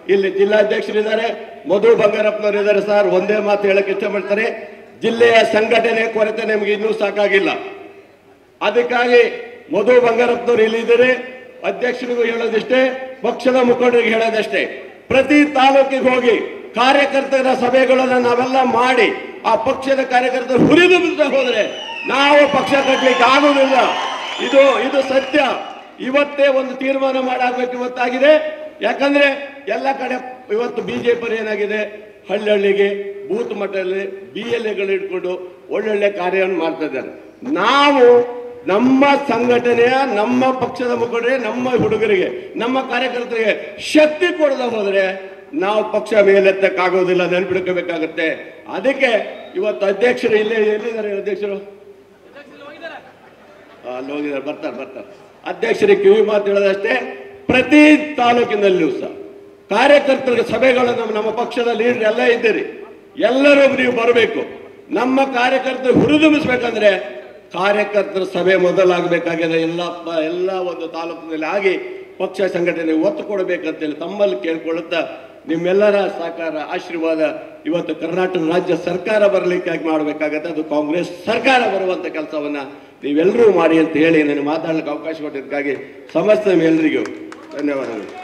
ಇಲ್ಲಿ ಜಿಲ್ಲಾಧ್ಯಕ್ಷರಿದ್ದಾರೆ ಮಧು ಬಂಗಾರಪ್ಪನವರು ಇದ್ದಾರೆ ಸರ್ ಒಂದೇ ಮಾತು ಹೇಳಕ್ ಇಷ್ಟಪಡ್ತಾರೆ ಜಿಲ್ಲೆಯ ಸಂಘಟನೆ ಕೊರತೆ ನಮಗೆ ಇನ್ನೂ ಸಾಕಾಗಿಲ್ಲ ಅದಕ್ಕಾಗಿ ಮಧು ಬಂಗಾರಪ್ಪನವರು ಇಲ್ಲಿದ್ದಾರೆ ಅಧ್ಯಕ್ಷರಿಗೂ ಹೇಳೋದಿಷ್ಟೇ ಪಕ್ಷದ ಮುಖಂಡರಿಗೆ ಹೇಳೋದಷ್ಟೇ ಪ್ರತಿ ತಾಲೂಕಿಗೆ ಹೋಗಿ ಕಾರ್ಯಕರ್ತರ ಸಭೆಗಳನ್ನ ನಾವೆಲ್ಲ ಮಾಡಿ ಆ ಪಕ್ಷದ ಕಾರ್ಯಕರ್ತರು ಹುರಿದು ಬಿಡ್ತಾ ಹೋದ್ರೆ ನಾವು ಪಕ್ಷ ಕಟ್ಟಲಿಕ್ಕೆ ಆಗುವುದಿಲ್ಲ ಇದು ಇದು ಸತ್ಯ ಇವತ್ತೇ ಒಂದು ತೀರ್ಮಾನ ಮಾಡಾಗಬೇಕು ಇವತ್ತಾಗಿದೆ ಯಾಕಂದ್ರೆ ಎಲ್ಲ ಕಡೆ ಇವತ್ತು ಬಿಜೆಪಿ ಏನಾಗಿದೆ ಹಳ್ಳಿಗೆ ಬೂತ್ ಮಟ್ಟದಲ್ಲಿ ಬಿ ಎಲ್ ಎಗಳು ಇಟ್ಕೊಂಡು ಒಳ್ಳೊಳ್ಳೆ ಕಾರ್ಯವನ್ನು ಮಾಡ್ತಾ ಇದ್ದಾರೆ ನಾವು ನಮ್ಮ ಸಂಘಟನೆಯ ನಮ್ಮ ಪಕ್ಷದ ಮುಖಂಡರಿಗೆ ನಮ್ಮ ಹುಡುಗರಿಗೆ ನಮ್ಮ ಕಾರ್ಯಕರ್ತರಿಗೆ ಶಕ್ತಿ ಕೊಡದ ಹೋದ್ರೆ ನಾವು ಪಕ್ಷ ಮೇಲೆತ್ತಕ್ಕಾಗೋದಿಲ್ಲ ನೆನ್ಪಿಡ್ಕೋಬೇಕಾಗತ್ತೆ ಅದಕ್ಕೆ ಇವತ್ತು ಅಧ್ಯಕ್ಷರು ಇಲ್ಲೇ ಎಲ್ಲಿದ್ದಾರೆ ಅಧ್ಯಕ್ಷರು ಆ, ಅಲ್ಲಿ ಹೋಗಿದ್ದಾರೆ ಬರ್ತಾರೆ ಬರ್ತಾರೆ ಅಧ್ಯಕ್ಷರಿಗೆ ಕಿವಿ ಮಾತು ಹೇಳೋದಷ್ಟೇ ಪ್ರತಿ ತಾಲೂಕಿನಲ್ಲೂ ಸಹ ಕಾರ್ಯಕರ್ತರ ಸಭೆಗಳನ್ನು ನಮ್ಮ ಪಕ್ಷದ ಲೀಡರ್ ಎಲ್ಲ ಇದ್ದೀರಿ ಎಲ್ಲರೂ ನೀವು ಬರಬೇಕು ನಮ್ಮ ಕಾರ್ಯಕರ್ತರು ಹುರಿದುಂಬಿಸ್ಬೇಕಂದ್ರೆ ಕಾರ್ಯಕರ್ತರ ಸಭೆ ಮೊದಲಾಗಬೇಕಾಗಿದೆ ಎಲ್ಲ ಪ- ಎಲ್ಲ ಒಂದು ತಾಲೂಕಿನಲ್ಲಿ ಆಗಿ ಪಕ್ಷ ಸಂಘಟನೆ ಒತ್ತು ಕೊಡಬೇಕಂತೇಳಿ ತಮ್ಮಲ್ಲಿ ಕೇಳ್ಕೊಳ್ಳುತ್ತಾ ನಿಮ್ಮೆಲ್ಲರ ಸಹಕಾರ ಆಶೀರ್ವಾದ ಇವತ್ತು ಕರ್ನಾಟಕ ರಾಜ್ಯ ಸರ್ಕಾರ ಬರಲಿಕ್ಕಾಗಿ ಮಾಡಬೇಕಾಗತ್ತೆ ಅದು ಕಾಂಗ್ರೆಸ್ ಸರ್ಕಾರ ಬರುವಂತ ಕೆಲಸವನ್ನ ನೀವೆಲ್ಲರೂ ಮಾಡಿ ಅಂತ ಹೇಳಿ ನನಗೆ ಮಾತಾಡಲಿಕ್ಕೆ ಅವಕಾಶ ಕೊಟ್ಟಿದ್ದಕ್ಕಾಗಿ ಸಮಸ್ತ ಎಲ್ರಿಗೂ ಧನ್ಯವಾದಗಳು